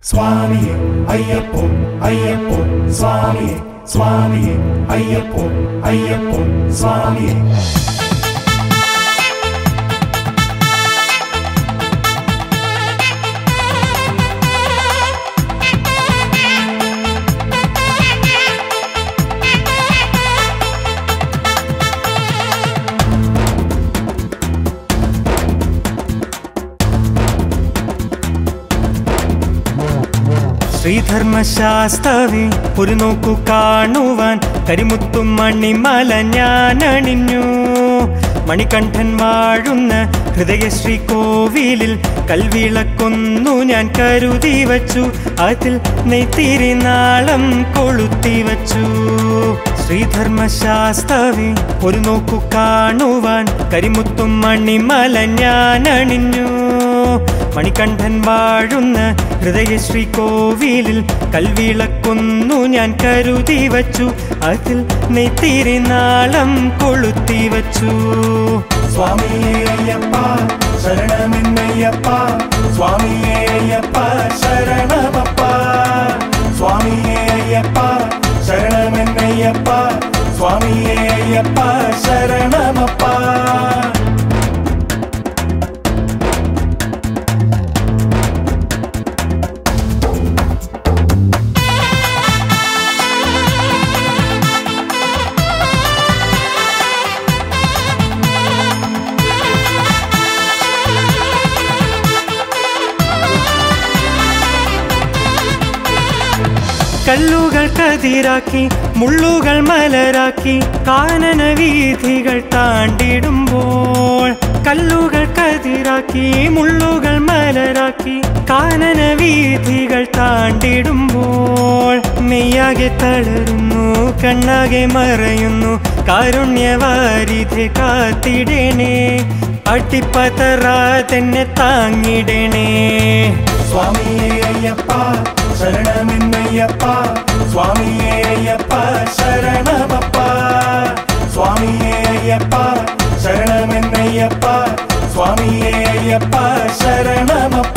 സ്വാമിയെ അയ്യപ്പോ അയ്യപ്പോ സ്വാമിയെ സ്വാമിയെ അയ്യപ്പോ അയ്യപ്പോ സ്വാമിയെ ശ്രീധർമ്മശാസ്താവേ ഒരു നോക്കു കാണുവാൻ കരിമുത്തും മണിമല ഞാൻ അണിഞ്ഞു മണികണ്ഠൻ വാഴുന്ന ഹൃദയശ്രീ കോവിലിൽ കൽവിളക്കൊന്നു ഞാൻ കരുതി വച്ചു അതിൽ നെയ്ത്തിരി നാളം കൊളുത്തി വച്ചു ശ്രീധർമ്മശാസ്താവേ ഒരു നോക്കു കാണുവാൻ കരിമുത്തും മണിമല ഞാൻ അണിഞ്ഞു മണികണ്ഠൻ വാഴുന്ന ഹൃദയശ്രീ കോവിലിൽ കൽവിളക്കൊന്നു ഞാൻ കരുതി വച്ചു അതിൽ നെയ്ത്തിരി നാളം കൊളുത്തി വച്ചു സ്വാമിയെ അയ്യപ്പ ശരണമെന്നയ്യപ്പ സ്വാമിയെ അയ്യപ്പ ശരണമപ്പ സ്വാമിയെ അയ്യപ്പ ശരണമെന്നയ്യപ്പ സ്വാമിയെ അയ്യപ്പ ശരണമപ്പ കല്ലുകൾ കതിരാക്കി മുള്ളുകൾ മലരാക്കി കാനന വീഥികൾ താണ്ടിടുമ്പോൾ കല്ലുകൾ കതിരാക്കി മുള്ളുകൾ മലരാക്കി കാനന വീഥികൾ താണ്ടിടുമ്പോൾ മെയ്യാകെ തളരുന്നു കണ്ണാകെ മറയുന്നു കാരുണ്യവാരിധെ കാത്തിടണേ അട്ടിപ്പതറാതെന്നെ താങ്ങിടണേ സ്വാമിയെ അയ്യപ്പ ശരണമെന്നയ്യപ്പ സ്വാമിയെ അയ്യപ്പ ശരണമപ്പ സ്വാമിയെ അയ്യപ്പ ശരണമെന്നയ്യപ്പ സ്വാമിയെ അയ്യപ്പ ശരണമപ്പ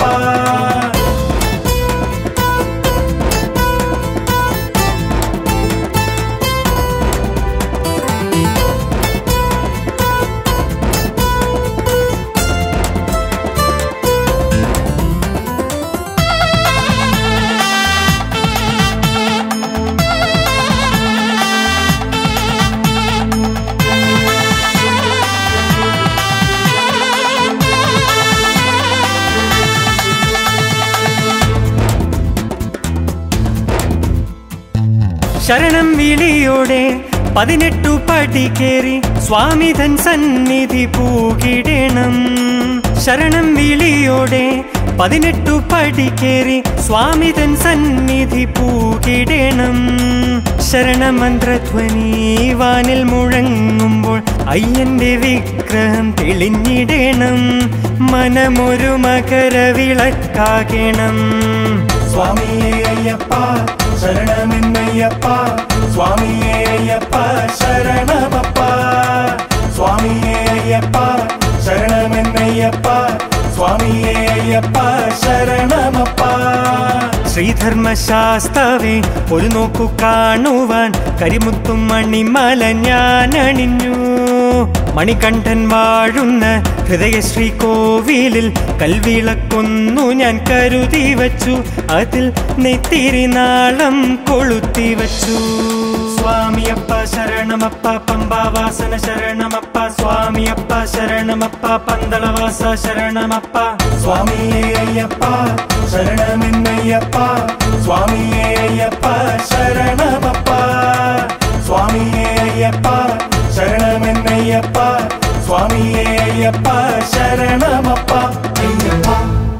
ശരണം വിളിയോടെ പതിനെട്ടു പടി കേറി സ്വാമിതൻ സന്നിധി പൂകിടണം ശരണം വിളിയോടെ പതിനെട്ടു പടി കേറി സ്വാമിതൻ സന്നിധി പൂകിടണം ശരണമന്ത്രധ്വനി വാനിൽ മുഴങ്ങുമ്പോൾ അയ്യന്റെ വിഗ്രഹം തെളിഞ്ഞിടണം മനമൊരു മകരവിളക്കാകണം സ്വാമിയെ അയ്യപ്പ ശരണമെന്നയ്യപ്പ സ്വാമിയെ അയ്യപ്പ ശരണമപ്പ സ്വാമിയെ അയ്യപ്പ ശരണമെന്നയ്യപ്പ സ്വാമിയെ അയ്യപ്പ ശരണമപ്പ ശ്രീധർമ്മശാസ്താവേ ഒരു നോക്കു കാണുവാൻ കരിമുത്തും മണിമല ഞാൻ അണിഞ്ഞു മണികണ്ഠൻ വാഴുന്ന ഹൃദയശ്രീ കോവിലിൽ കൽവിളക്കൊന്നു ഞാൻ കരുതി വച്ചു അതിൽ നെയ്ത്തിരി നാളം കൊളുത്തി വച്ചു സ്വാമിയപ്പ ശരണമപ്പ പമ്പാവാസന ശരണമപ്പ സ്വാമിയപ്പ ശരണമപ്പ പന്തളവാസ ശരണമപ്പ സ്വാമിയെ അയ്യപ്പ ശരണമെന്നയ്യപ്പ സ്വാമിയെ അയ്യപ്പ ശരണമപ്പ സ്വാമിയെ അയ്യപ്പ ശരണമെന്നയ്യപ്പ സ്വാമിയെ അയ്യപ്പ ശരണമപ്പ അയ്യപ്പ